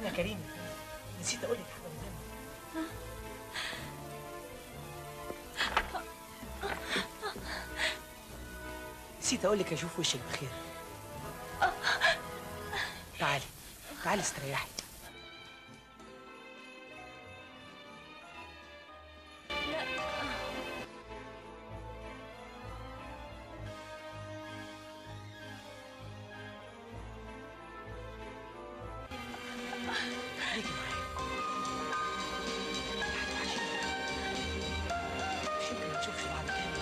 يا كريم نسيت اقول لك حاجه مهمه نسيت اقول لك اشوف وشك بخير تعالي تعالي استريحي خليكي معايا مش يمكن ما نشوفش بعض تاني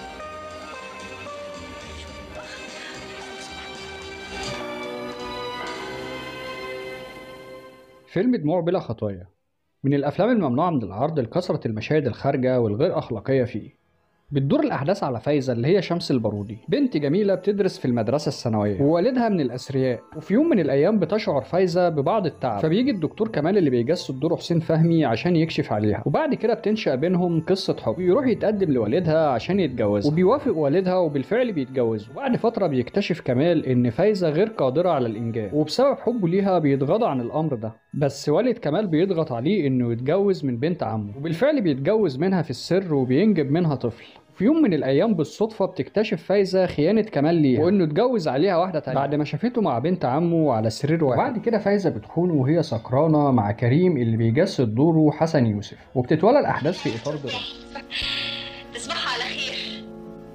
فيلم دموع بلا خطايا من الأفلام الممنوعة من العرض لكثرة المشاهد الخارجة والغير أخلاقية فيه بتدور الأحداث على فايزة اللي هي شمس البارودي بنت جميلة بتدرس في المدرسة الثانوية ووالدها من الأثرياء وفي يوم من الأيام بتشعر فايزة ببعض التعب فبيجي الدكتور كمال اللي بيجسد دور حسين فهمي عشان يكشف عليها وبعد كده بتنشأ بينهم قصة حب يروح يتقدم لوالدها عشان يتجوزها وبيوافق والدها وبالفعل بيتجوزوا وبعد فترة بيكتشف كمال إن فايزة غير قادرة على الإنجاب وبسبب حبه ليها بيتغاضى عن الأمر ده بس والد كمال بيضغط عليه إنه يتجوز من بنت عمه وبالفعل بيتجوز منها في السر وبينجب منها طفل في يوم من الايام بالصدفه بتكتشف فايزه خيانه كمال ليها وانه اتجوز عليها واحده تانية بعد ما شافته مع بنت عمه على سرير واحد وبعد كده فايزه بتخونه وهي سكرانه مع كريم اللي بيجسد دوره حسن يوسف وبتتولى الاحداث في اطار درامي تصبحوا على خير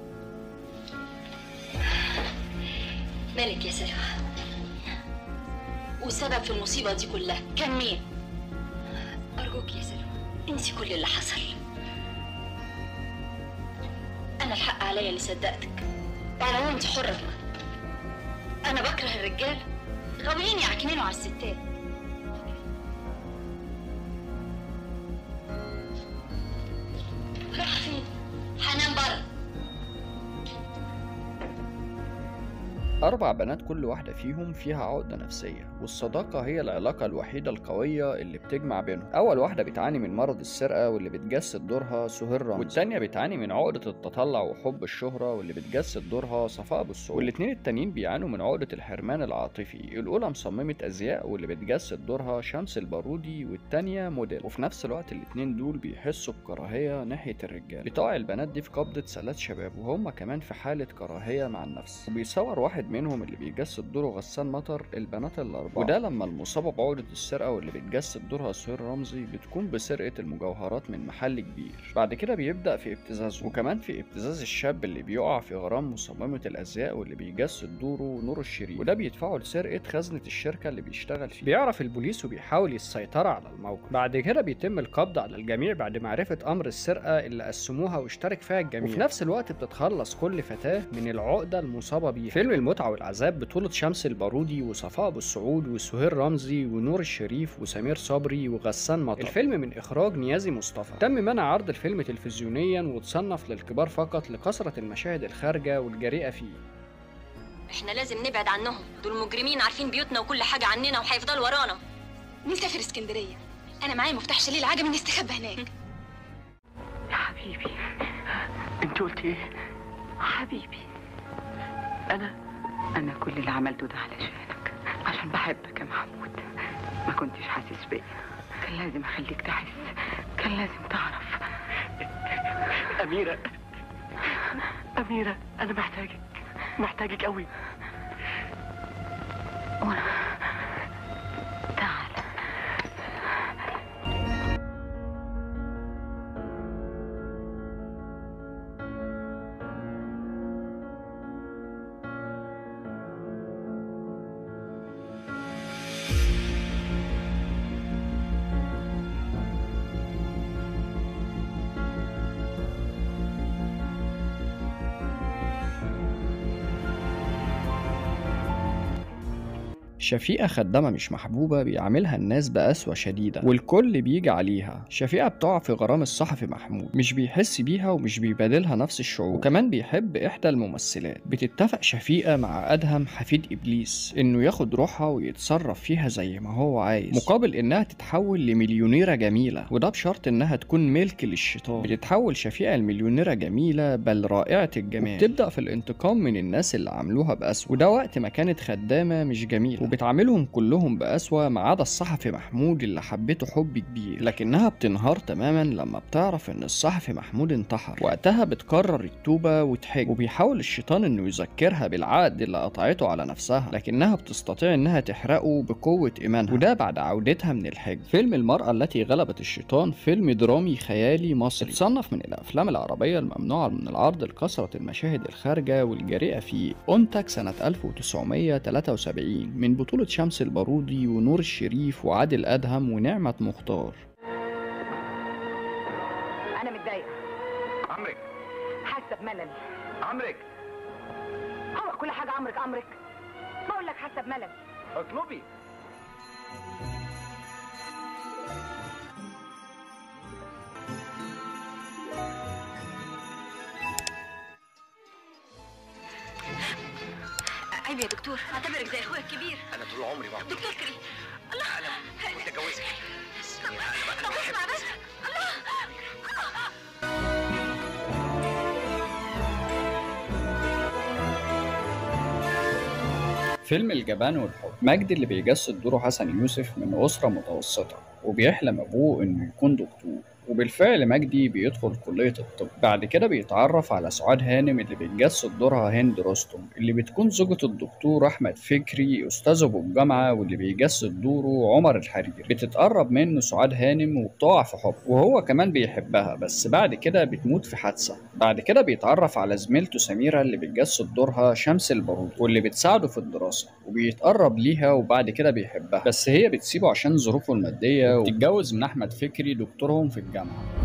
مالك يا سلوى والسبب في المصيبة دي كلها كان مين؟ أرجوك يا سلوى انسي كل اللي حصل أنا الحق عليا اللي صدقتك على انت حرة أنا بكره الرجال غاويين يعكننوا على الستات راح فين؟ هنام بره أربع بنات كل واحدة فيهم فيها عقدة نفسية والصداقة هي العلاقة الوحيدة القوية اللي بتجمع بينهم أول واحدة بتعاني من مرض السرقة واللي بتجسد دورها سهير رمزي والتانية بتعاني من عقدة التطلع وحب الشهرة واللي بتجسد دورها صفاء أبو السعود والاتنين التانيين بيعانوا من عقدة الحرمان العاطفي الأولى مصممة أزياء واللي بتجسد دورها شمس البارودي والتانية موديل وفي نفس الوقت الاتنين دول بيحسوا بكراهية ناحية الرجال بتقع البنات دي في قبضة ثلاث شباب وهم كمان في حالة كراهية مع النفس وبيصور واحد منهم اللي بيجسد دوره غسان مطر البنات الأربعة وده لما المصابة بعقدة السرقة واللي بتجسد دورها سهير رمزي بتكون بسرقة المجوهرات من محل كبير بعد كده بيبدأ في ابتزازه وكمان في ابتزاز الشاب اللي بيقع في غرام مصممة الأزياء واللي بيجسد دوره نور الشريف وده بيدفعه لسرقة خزنة الشركة اللي بيشتغل فيها بيعرف البوليس وبيحاول السيطرة على الموقف بعد كده بيتم القبض على الجميع بعد معرفة أمر السرقة اللي قسموها واشترك فيها الجميع وفي نفس الوقت بتتخلص كل فتاة من العقدة المصابة بيها فيلم المتعة والعذاب بطولة شمس البارودي وصفاء أبو السعود وسهير رمزي ونور الشريف وسمير صبري وغسان مطر الفيلم من إخراج نيازي مصطفى تم منع عرض الفيلم تلفزيونيا وتصنف للكبار فقط لكثرة المشاهد الخارجة والجريئة فيه احنا لازم نبعد عنهم دول مجرمين عارفين بيوتنا وكل حاجة عننا وهيفضلوا ورانا نسافر اسكندريه انا معايا مفتاح شليل عجمي نستخبى هناك يا حبيبي انت قلت ايه حبيبي انا انا كل اللي عملته ده علشانك عشان بحبك يا محمود ما كنتش حاسس بيا كان لازم اخليك تحس كان لازم تعرف أميرة أميرة أنا محتاجك محتاجك قوي تعال شفيقة خدامة مش محبوبة بيعاملها الناس بقسوة شديدة والكل بيجي عليها شفيقة بتقع في غرام الصحفي محمود مش بيحس بيها ومش بيبادلها نفس الشعور وكمان بيحب إحدى الممثلات بتتفق شفيقة مع أدهم حفيد إبليس إنه ياخد روحها ويتصرف فيها زي ما هو عايز مقابل إنها تتحول لمليونيرة جميلة وده بشرط إنها تكون ملك للشيطان بتتحول شفيقة لمليونيرة جميلة بل رائعة الجمال وبتبدأ في الانتقام من الناس اللي عملوها بقسوة وده وقت ما كانت خدامة مش جميلة وبتعاملهم كلهم بقسوة ما عدا الصحفي محمود اللي حبته حب كبير لكنها بتنهار تماما لما بتعرف ان الصحفي محمود انتحر وقتها بتقرر التوبة وتحج وبيحاول الشيطان انه يذكرها بالعقد اللي قطعته على نفسها لكنها بتستطيع انها تحرقه بقوة ايمانها وده بعد عودتها من الحج فيلم المرأة التي غلبت الشيطان فيلم درامي خيالي مصري اتصنف من الافلام العربية الممنوعة من العرض لكثرة المشاهد الخارجة والجريئة فيه انتج سنة 1973 من بطولة شمس البارودي ونور الشريف وعادل ادهم ونعمة مختار انا متضايقه عمرك حاسه بملل عمرك هو كل حاجه عمرك عمرك بقول لك حاسه بملل اطلبي عيب يا دكتور اعتبرك زي اخويا الكبير انا طول عمري بعمل دكتور كريم الله انا متجوزك طب اسمع بس الله فيلم الجبان والحب مجدي اللي بيجسد دوره حسن يوسف من أسرة متوسطة وبيحلم أبوه إنه يكون دكتور وبالفعل مجدي بيدخل كلية الطب بعد كده بيتعرف على سعاد هانم اللي بتجسد دورها هند رستم اللي بتكون زوجة الدكتور أحمد فكري أستاذه بالجامعة واللي بيجسد دوره عمر الحريري بتتقرب منه سعاد هانم وبتقع في حب وهو كمان بيحبها بس بعد كده بتموت في حادثة بعد كده بيتعرف على زميلته سميرة اللي بتجسد دورها شمس البارود واللي بتساعده في الدراسة وبيتقرب ليها وبعد كده بيحبها بس هي بتسيبه عشان ظروفه المادية وتتجوز من أحمد فكري دكتورهم في الجامعة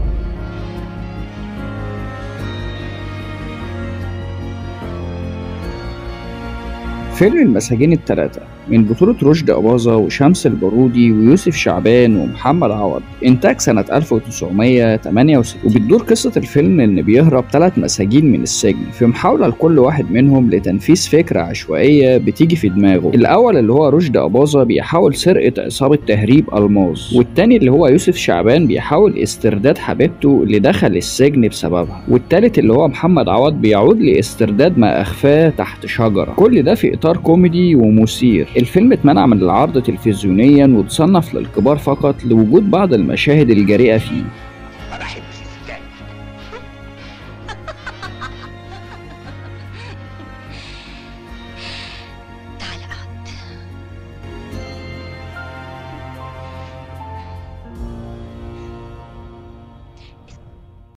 فيلم المساجين الثلاثة من بطولة رشدي أباظة وشمس البارودي ويوسف شعبان ومحمد عوض إنتاج سنة 1968 وبتدور قصة الفيلم إن بيهرب ثلاث مساجين من السجن في محاولة لكل واحد منهم لتنفيذ فكرة عشوائية بتيجي في دماغه الأول اللي هو رشدي أباظة بيحاول سرقة عصابة تهريب ألماظ والتاني اللي هو يوسف شعبان بيحاول استرداد حبيبته اللي دخل السجن بسببها والتالت اللي هو محمد عوض بيعود لاسترداد ما أخفاه تحت شجرة كل ده في إطار كوميدي ومثير الفيلم اتمنع من العرض تلفزيونيا وتصنف للكبار فقط لوجود بعض المشاهد الجريئة فيه ما بحبش الستات تعال اقعد